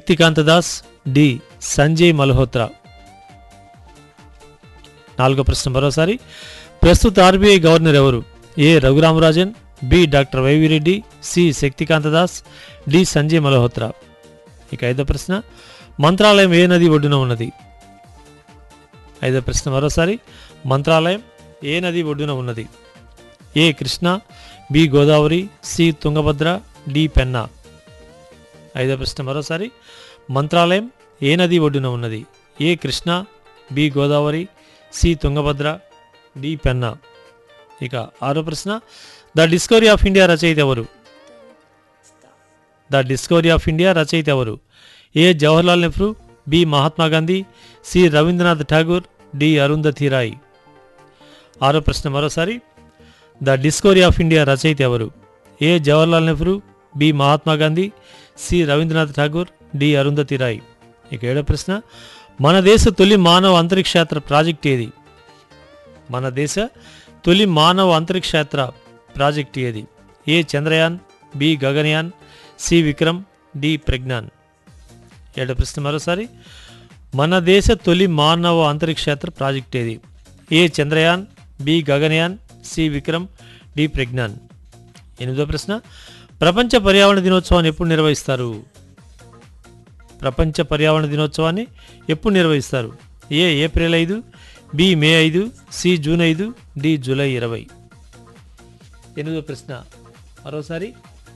Shaktikanta Das D Sanjay Malhotra నాలుగో ప్రశ్న మరోసారి ప్రస్తుత ఆర్బీఐ గవర్నర్ ఎవరు A Raghuram Rajan B doctor YV Reddy C Shaktikanta Das D Sanjay Malhotra ఇక ఐదో ప్రశ్న మంత్రాలయం ఏ నది ఒడ్డున ఉన్నది ఐదో ప్రశ్న మరోసారి మంత్రాలయం ఏ నది ఒడ్డున ఉన్నది A Krishna B Godavari C Tungabhadra D Penna ఐదో ప్రశ్న మరోసారి మంత్రాలయం ఏ నది ఒడ్డున ఉన్నది A Krishna B Godavari C Tungabhadra D Penna ఇక ఆరో ప్రశ్న ద డిస్కవరీ ఆఫ్ ఇండియా రచయిత ఎవరు ద డిస్కవరీ ఆఫ్ ఇండియా రచయిత ఎవరు A Jawaharlal Nehru B Mahatma Gandhi C Rabindranath Tagore D Arundhati Roy ఆరో ప్రశ్న మరోసారి ద డిస్కవరీ ఆఫ్ ఇండియా రచయిత ఎవరు A Jawaharlal Nehru B Mahatma Gandhi C Rabindranath Tagore D Arundhati Roy ఇక ఏడో ప్రశ్న మన దేశ తొలి మానవ అంతరిక్షయాత్ర ప్రాజెక్ట్ ఏది మన దేశ తొలి మానవ అంతరిక్షయాత్ర ప్రాజెక్ట్ ఏది A Chandrayaan B Gaganyaan C Vikram D Pragyan ఏడో ప్రశ్న మరోసారి మన దేశ తొలి మానవ అంతరిక్షయాత్ర ప్రాజెక్ట్ ఏది A Chandrayaan B Gaganyaan C Vikram D Pragyan ఎనిమిదో ప్రశ్న ప్రపంచ పర్యావరణ దినోత్సవాన్ని ఎప్పుడు నిర్వహిస్తారు ప్రపంచ పర్యావరణ దినోత్సవాన్ని ఎప్పుడు నిర్వహిస్తారు ఏ ఏప్రిల్ ఐదు బి మే ఐదు సి జూన్ ఐదు డి జూలై ఇరవై ఎనిమిదో ప్రశ్న మరోసారి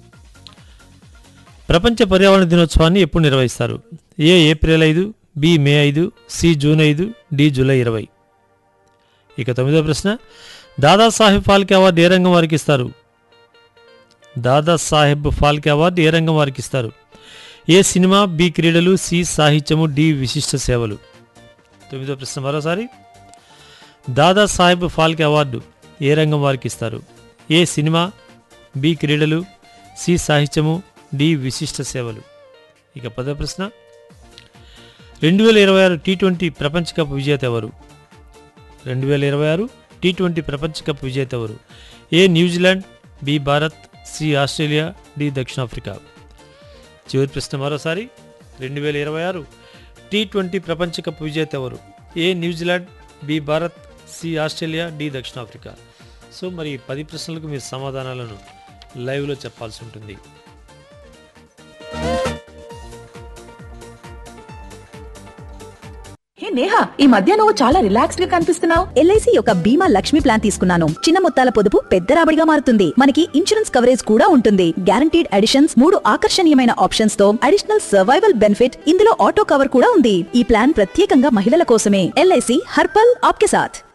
ప్రపంచ పర్యావరణ దినోత్సవాన్ని ఎప్పుడు నిర్వహిస్తారు ఏ ఏప్రిల్ ఐదు బి మే ఐదు సి జూన్ ఐదు డి జూలై ఇరవై ఇక తొమ్మిదో ప్రశ్న దాదాసాహెబ్ ఫాల్కే అవార్డు ఏ రంగం వారికి ఇస్తారు దాదాసాహెబ్ ఫాల్కే అవార్డు ఏ రంగం వారికి ఇస్తారు ఏ సినిమా బి క్రీడలు సి సాహిత్యము డి విశిష్ట సేవలు తొమ్మిదో ప్రశ్న మరోసారి దాదాసాహెబ్ ఫాల్కే అవార్డు ఏ రంగం వారికి ఇస్తారు ఏ సినిమా బి క్రీడలు సి సాహిత్యము డి విశిష్ట సేవలు ఇక పదో ప్రశ్న రెండు వేల ఇరవై ఆరు టీ ట్వంటీ ప్రపంచ కప్ విజేత ఎవరు రెండు వేల ఇరవై ఆరు టీ ట్వంటీ ప్రపంచ కప్ విజేత ఎవరు A New Zealand B Bharat C Australia D దక్షిణాఫ్రికా చివరి ప్రశ్న మరోసారి రెండు వేల ఇరవై ఆరు టీ ట్వంటీ ప్రపంచ కప్ విజేత ఎవరు A New Zealand B Bharat C Australia D దక్షిణాఫ్రికా సో మరి ఈ పది ప్రశ్నలకు మీ సమాధానాలను లైవ్లో చెప్పాల్సి ఉంటుంది హే నేహా ఈ మధ్య నువ్వు చాలా రిలాక్స్డ్ గా కనిపిస్తున్నావు ఎల్ఐసి యొక్క బీమా లక్ష్మి ప్లాన్ తీసుకున్నాను చిన్న మొత్తాల పొదుపు పెద్ద రాబడిగా మారుతుంది మనకి ఇన్సూరెన్స్ కవరేజ్ కూడా ఉంటుంది గ్యారంటీడ్ అడిషన్స్ మూడు ఆకర్షణీయమైన ఆప్షన్స్ తో అడిషనల్ సర్వైవల్ బెనిఫిట్ ఇందులో ఆటో కవర్ కూడా ఉంది ఈ ప్లాన్ ప్రత్యేకంగా మహిళల కోసమే ఎల్ఐసి హర్పల్ ఆప్కే సాథ్